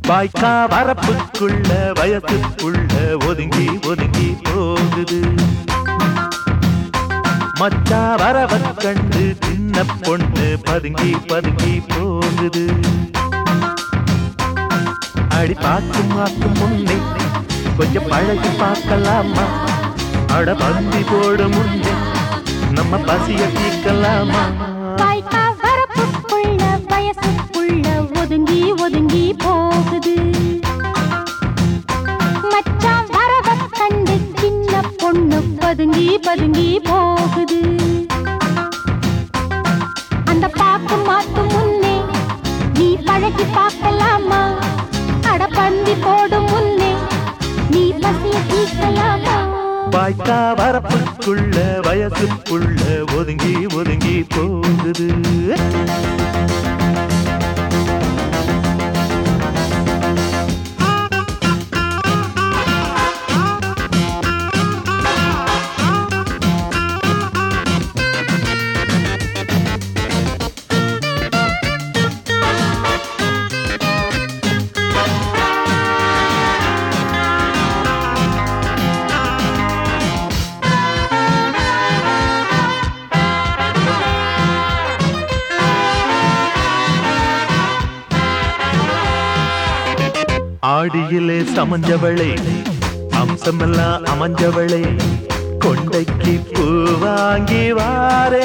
வாய்க்கா வரப்புக்குள்ள வயசுக்குள்ள ஒதுங்கி ஒதுங்கி போகுது மச்சா வரவ கண்டு சின்ன பொண்ணு பதுங்கி பதுங்கி போகுது அடி பார்க்கும் மாக்கும் முன்னே கொஞ்சம் பழகி பார்க்கலாமா அட பந்தி போட முன்னே நம்ம பசிய தீர்க்கலாமா வாய்க்கா வரப்புக்குள்ள வயசுக்குள்ள ஒதுங்கி ஒதுங்கி போகுது மச்சான் வரவ கண்டு சின்ன பொண்ணு பதுங்கி பதுங்கி போகுது அந்த பாக்கு மாத்து முன்னே நீ பழகி பார்க்கலாமா அட பந்தி போடும் முன்னே நீ பசிய தீர்க்கலாமா வாய்க்கா வரப்புக்குள்ள வயசுக்குள்ள ஒதுங்கி ஒதுங்கி போகுது ஆடியிலே சமஞ்சவளே அம்சமெல்லாம் அமைஞ்சவளே கொண்டைக்கு பூ வாங்கி வாரே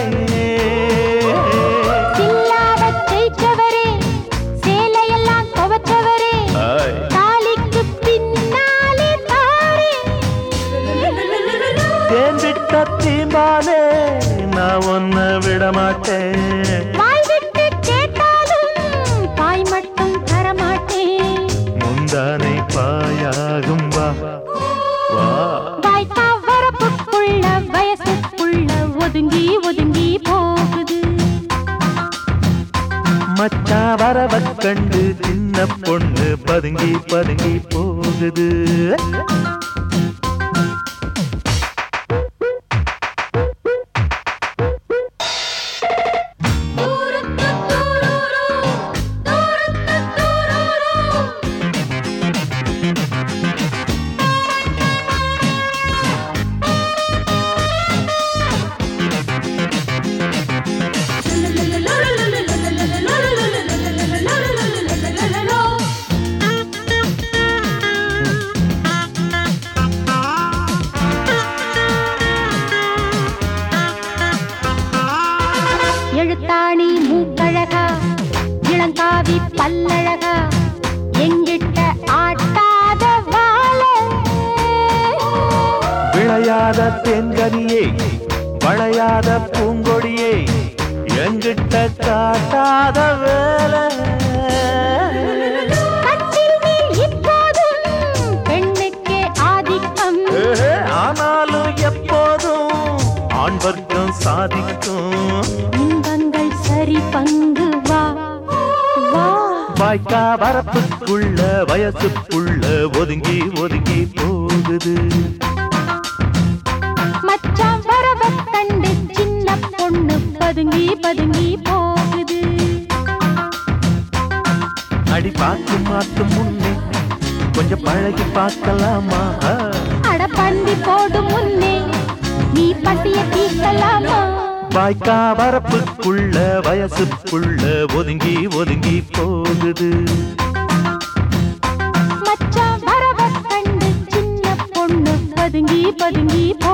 சில்லாத ஜெயிச்சவரே சேலையெல்லாம் துவச்சவரே ஆய். தாலிக்கு பின்னாலே தாரே தேன்விட்ட தீம்பாலே நான் ஒன்ன விட மாட்டேன் வாய் விட்டு கேட்டாலும் பாய் மட்டும் தரமாட்டேன் முந்தானை பாயாகும் வா வா வாய்க்கா வரப்புக்குள்ள வயசுக்குள்ள ஒதுங்கி ஒதுங்கி போகுது மச்சா வரவ கண்டு சின்ன பொண்ணு பதுங்கி பதுங்கி போகுது எழுத்தாணி மூக்கழகா இளங்காவி பல்லழகா எங்கிட்ட ஆட்டாத வாழ விளையாத தென்கனியே வளையாத பூங்கொடியே எங்கிட்ட காட்டாத வேலை கட்டில் மேல் இப்போதும் பெண்ணுக்கே ஆதிக்கம் ஏஹே, ஆனாலும் எப்போதும் ஆண் வர்க்கம் சாதிக்கும் இன்பங்கள் சரி பங்கு வா வா வாய்க்கா வரப்புக்குள்ள வயசுக்குள்ள ஒதுங்கி ஒதுங்கி போகுது மச்சான் வரவ கண்டு சின்ன பொண்ணு பதுங்கி பதுங்கி போகுது அடி பார்த்து மாத்து முன்னே கொஞ்சம் பழகி பார்க்கலாமா அட பந்தி போடும் முன்னே நீ பசிய தீர்க்கலாமா வாய்க்கா வரப்புக்குள்ள வயசுக்குள்ள ஒதுங்கி ஒதுங்கி போகுது மச்சான் வரவ கண்டு சின்ன பொண்ணு பதுங்கி பதுங்கி போ